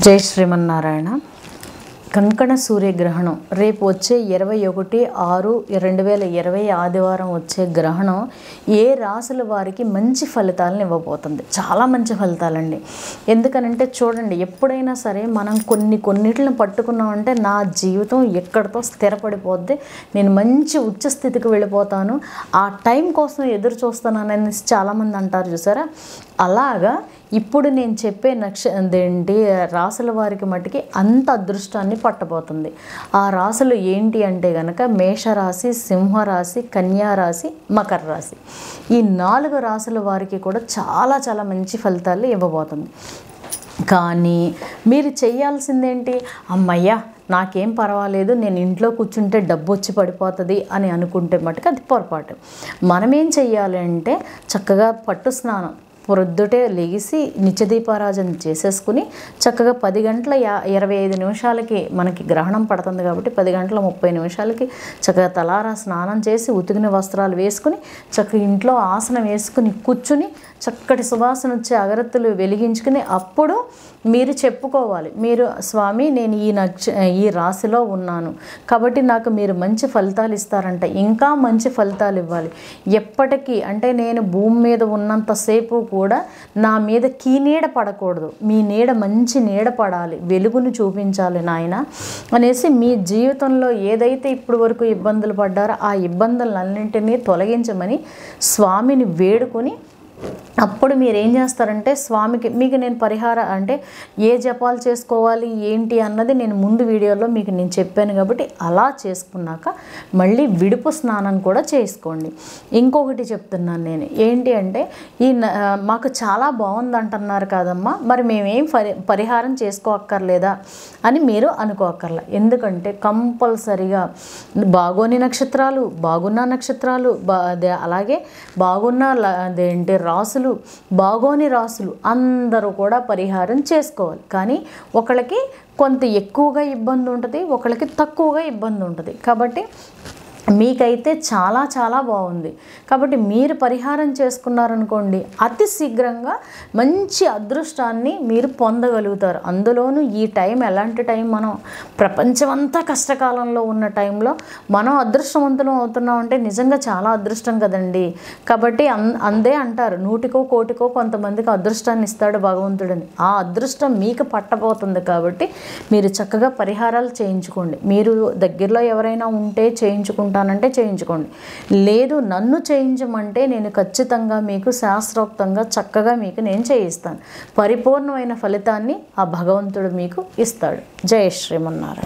జై శ్రీమన్నారాయణ కంకణ సూర్యగ్రహణం రేపు వచ్చే ఇరవై ఒకటి ఆరు రెండు వేల ఇరవై ఆదివారం వచ్చే గ్రహణం ఏ రాసుల వారికి మంచి ఫలితాలను ఇవ్వబోతుంది చాలా మంచి ఫలితాలండి ఎందుకనంటే చూడండి ఎప్పుడైనా సరే మనం కొన్ని కొన్నిటిని పట్టుకున్నామంటే నా జీవితం ఎక్కడితో స్థిరపడిపోద్ది నేను మంచి ఉచ్చ స్థితికి వెళ్ళిపోతాను ఆ టైం కోసం ఎదురు చూస్తానని చాలామంది అంటారు చూసారా అలాగా ఇప్పుడు నేను చెప్పే నక్ష అదేంటి రాసుల వారికి మట్టుకి అంత అదృష్టాన్ని పట్టబోతుంది ఆ రాసులు ఏంటి అంటే గనక మేషరాశి సింహరాశి కన్యా రాశి మకర రాశి ఈ నాలుగు రాసుల వారికి కూడా చాలా చాలా మంచి ఫలితాలు ఇవ్వబోతుంది కానీ మీరు చేయాల్సిందేంటి అమ్మయ్యా నాకేం పర్వాలేదు నేను ఇంట్లో కూర్చుంటే డబ్బు వచ్చి పడిపోతుంది అని అనుకుంటే మటుకు అది పొరపాటు మనం ఏం చెయ్యాలి అంటే చక్కగా పట్టు స్నానం ప్రొద్దుటే లెగిసి నిత్యదీపారాజన చేసేసుకుని చక్కగా పది గంటల యా ఇరవై ఐదు నిమిషాలకి మనకి గ్రహణం పడుతుంది కాబట్టి పది గంటల ముప్పై నిమిషాలకి చక్కగా తలారా స్నానం చేసి ఉతికిన వస్త్రాలు వేసుకుని చక్కగా ఇంట్లో ఆసనం వేసుకుని కూర్చుని చక్కటి సువాసన వచ్చే అగరత్తులు వెలిగించుకుని అప్పుడు మీరు చెప్పుకోవాలి మీరు స్వామి నేను ఈ నక్ష ఈ రాశిలో ఉన్నాను కాబట్టి నాకు మీరు మంచి ఫలితాలు ఇస్తారంట ఇంకా మంచి ఫలితాలు ఇవ్వాలి ఎప్పటికీ అంటే నేను భూమి మీద ఉన్నంతసేపు కూడా నా మీద కీ నీడ పడకూడదు మీ నీడ మంచి నీడ పడాలి వెలుగును చూపించాలి నాయన అనేసి మీ జీవితంలో ఏదైతే ఇప్పుడు వరకు ఇబ్బందులు పడ్డారో ఆ ఇబ్బందులన్నింటినీ తొలగించమని స్వామిని వేడుకొని అప్పుడు మీరు ఏం చేస్తారంటే స్వామికి మీకు నేను పరిహార అంటే ఏ జపాలు చేసుకోవాలి ఏంటి అన్నది నేను ముందు వీడియోలో మీకు నేను చెప్పాను కాబట్టి అలా చేసుకున్నాక మళ్ళీ విడుపు స్నానం కూడా చేసుకోండి ఇంకొకటి చెప్తున్నాను నేను ఏంటి అంటే ఈ న- ఆ, మాకు చాలా బాగుంది అంటున్నారు కాదమ్మా మరి మేమేం పరి పరిహారం చేసుకోక్కర్లేదా అని మీరు అనుకోక్కర్లా ఎందుకంటే కంపల్సరిగా బాగోని నక్షత్రాలు బాగున్న నక్షత్రాలు బా అదే అలాగే బాగున్న ల- అదేంటి రాసులు బాగోని రాసులు అందరూ కూడా పరిహారం చేసుకోవాలి కానీ ఒకళ్ళకి కొంత ఎక్కువగా ఇబ్బంది ఉంటుంది ఒకళ్ళకి తక్కువగా ఇబ్బంది ఉంటుంది కాబట్టి మీకైతే చాలా చాలా బాగుంది కాబట్టి మీరు పరిహారం చేసుకున్నారనుకోండి అతి శీఘ్రంగా మంచి అదృష్టాన్ని మీరు పొందగలుగుతారు అందులోనూ ఈ టైం ఎలాంటి టైం మనం ప్రపంచమంతా కష్టకాలంలో ఉన్న టైంలో మనం అదృష్టవంతులం అవుతున్నాం అంటే నిజంగా చాలా అదృష్టం కదండి కాబట్టి అన్ అందే అంటారు నూటికో కోటికో కొంతమందికి అదృష్టాన్ని ఇస్తాడు భగవంతుడని ఆ అదృష్టం మీకు పట్టబోతుంది కాబట్టి మీరు చక్కగా పరిహారాలు చేయించుకోండి మీరు దగ్గరలో ఎవరైనా ఉంటే చేయించుకుంటానంటే చేయించుకోండి లేదు నన్ను చేయించమంటే నేను ఖచ్చితంగా మీకు శాస్త్రోక్తంగా చక్కగా మీకు నేను చేయిస్తాను పరిపూర్ణమైన ఫలితాన్ని ఆ భగవంతుడు మీకు ఇస్తాడు జయ శ్రీమన్నారాయణ